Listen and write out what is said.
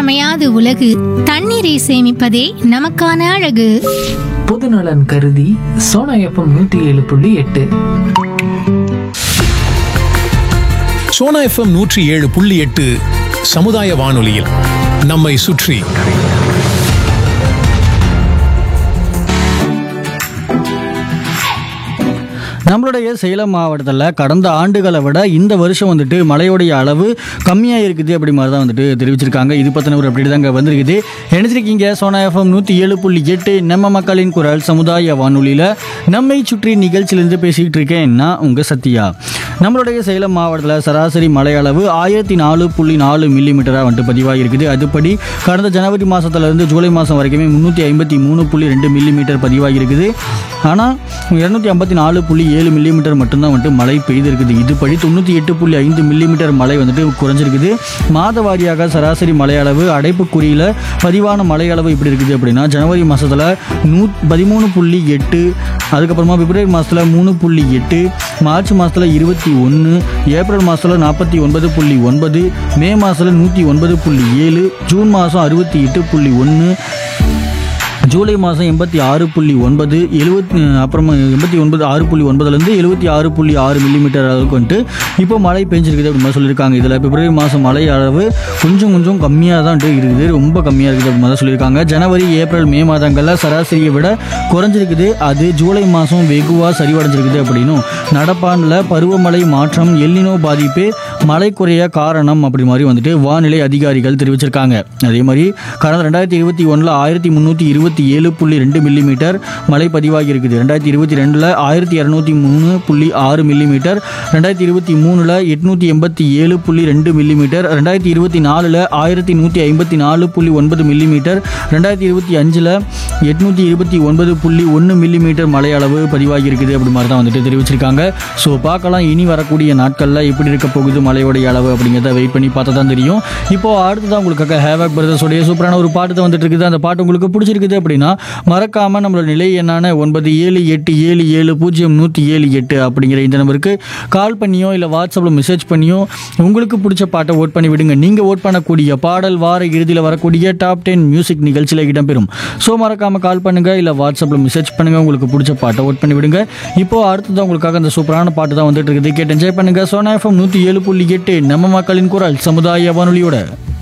அமையாது உலகு தண்ணீரை சேமிப்பதே நமக்கான அழகு பொதுநலன் கருதி சோனா எஃப்எம் நூற்றி ஏழு புள்ளி எட்டு சோனா எஃப்எம் நூற்றி ஏழு புள்ளி எட்டு சமுதாய வானொலியில் நம்மை சுற்றி நம்மளுடைய சேலம் மாவட்டத்தில் கடந்த ஆண்டுகளை விட இந்த வருஷம் வந்துட்டு மழையோடைய அளவு கம்மியாக இருக்குது அப்படி மாதிரி தான் வந்துட்டு தெரிவிச்சிருக்காங்க இது பற்றின ஒரு அப்படி தாங்க வந்திருக்குது நினைச்சிருக்கீங்க சோனா எஃப்எம் நூற்றி ஏழு புள்ளி எட்டு நம்ம மக்களின் குரல் சமுதாய வானொலியில் நம்மை சுற்றி நிகழ்ச்சியிலிருந்து பேசிக்கிட்டு இருக்கேன் நான் உங்கள் சத்யா நம்மளுடைய சேலம் மாவட்டத்தில் சராசரி மழை அளவு ஆயிரத்தி நாலு புள்ளி நாலு மில்லிமீட்டராக வந்துட்டு பதிவாகி இருக்குது அதுபடி கடந்த ஜனவரி மாதத்துலேருந்து ஜூலை மாதம் வரைக்குமே முந்நூற்றி ஐம்பத்தி மூணு புள்ளி ரெண்டு மில்லிமீட்டர் பதிவாகி இருக்குது ஆனால் இரநூத்தி ஐம்பத்தி நாலு புள்ளி ஏழு மில்லிமீட்டர் மட்டும்தான் வந்துட்டு மழை பெய்திருக்குது இதுபடி தொண்ணூற்றி எட்டு புள்ளி ஐந்து மில்லிமீட்டர் மழை வந்துட்டு குறைஞ்சிருக்குது மாத வாரியாக சராசரி மழை அளவு அடைப்புக்குறியில் பதிவான மழை அளவு இப்படி இருக்குது அப்படின்னா ஜனவரி மாதத்தில் நூ பதிமூணு புள்ளி எட்டு அதுக்கப்புறமா பிப்ரவரி மாதத்தில் மூணு புள்ளி எட்டு மார்ச் மாதத்தில் இருபத்தி ஒன்று ஏப்ரல் மாதத்தில் நாற்பத்தி ஒன்பது புள்ளி ஒன்பது மே மாதத்தில் நூற்றி ஒன்பது புள்ளி ஏழு ஜூன் மாதம் அறுபத்தி எட்டு புள்ளி ஒன்று ஜூலை மாதம் எண்பத்தி ஆறு புள்ளி ஒன்பது எழுபத்தி அப்புறமா எண்பத்தி ஒன்பது ஆறு புள்ளி ஒன்பதுலேருந்து எழுபத்தி ஆறு புள்ளி ஆறு மில்லிமீட்டர் அளவுக்கு வந்துட்டு இப்போ மழை பெஞ்சிருக்குது அப்படின்னு மாதிரி சொல்லியிருக்காங்க இதில் பிப்ரவரி மாதம் மழை அளவு கொஞ்சம் கொஞ்சம் கம்மியாக தான் வந்துட்டு இருக்குது ரொம்ப கம்மியாக இருக்குது அப்படின்னு மாதிரி சொல்லியிருக்காங்க ஜனவரி ஏப்ரல் மே மாதங்களில் சராசரியை விட குறைஞ்சிருக்குது அது ஜூலை மாதம் வெகுவாக சரிவடைஞ்சிருக்குது அப்படின்னும் நடப்பாண்டில் பருவமழை மாற்றம் எல்லினோ பாதிப்பு மழை குறைய காரணம் அப்படி மாதிரி வந்துட்டு வானிலை அதிகாரிகள் தெரிவிச்சிருக்காங்க அதே மாதிரி கடந்த ரெண்டாயிரத்தி இருபத்தி ஒன்றில் ஆயிரத்தி முந்நூற்றி இருபத்தி ஏழு புள்ளி ரெண்டு மில்லிமீட்டர் மழை பதிவாகி இருக்குது ரெண்டாயிரத்தி இருபத்தி ரெண்டில் ஆயிரத்தி இரநூத்தி மூணு புள்ளி ஆறு மில்லிமீட்டர் ரெண்டாயிரத்தி இருபத்தி மூணில் எட்நூற்றி எண்பத்தி ஏழு புள்ளி ரெண்டு மில்லிமீட்டர் ரெண்டாயிரத்தி இருபத்தி நாலில் ஆயிரத்தி நூற்றி ஐம்பத்தி நாலு புள்ளி ஒன்பது மில்லிமீட்டர் ரெண்டாயிரத்தி இருபத்தி அஞ்சில் எட்நூற்றி இருபத்தி ஒன்பது புள்ளி ஒன்று மில்லிமீட்டர் மழை அளவு பதிவாகி இருக்குது அப்படி மாதிரி தான் வந்துட்டு தெரிவிச்சிருக்காங்க ஸோ பார்க்கலாம் இனி வரக்கூடிய நாட்களில் எப்படி இருக்க போகுது மழையோடைய அளவு அப்படிங்கிறத வெயிட் பண்ணி பார்த்தா தான் தெரியும் இப்போ அடுத்ததான் உங்களுக்காக ஹேவாக் பிரதர்ஸோடைய சூப்பரான ஒரு பாட்டு தான் வந்துட்டு இருக்குது அந்த பாட்டு உங்களுக்கு பிடிச்சிருக்குது அப்படின்னா மறக்காம நம்மளோட நிலை என்னான ஒன்பது ஏழு எட்டு ஏழு ஏழு பூஜ்ஜியம் நூற்றி ஏழு எட்டு அப்படிங்கிற இந்த நம்பருக்கு கால் பண்ணியோ இல்லை வாட்ஸ்அப்பில் மெசேஜ் பண்ணியோ உங்களுக்கு பிடிச்ச பாட்டை ஓட் பண்ணி விடுங்க நீங்கள் ஓட் பண்ணக்கூடிய பாடல் வார இறுதியில் வரக்கூடிய டாப் டென் மியூசிக் நிகழ்ச்சியில் இடம்பெறும் ஸோ மறக்காம கால் பண்ணுங்க இல்லை வாட்ஸ்அப்பில் மெசேஜ் பண்ணுங்க உங்களுக்கு பிடிச்ச பாட்டை ஓட் பண்ணி விடுங்க இப்போ அடுத்ததான் உங்களுக்காக அந்த சூப்பரான பாட்டு தான் வந்துட்டு இருக்குது கேட்டு என்ஜாய் பண்ணுங்க சோனா எஃப்எம் நூற்றி ஏழு புள்ளி எட்டு நம்ம மக்களின் குரல் சமுதாய வானொலியோட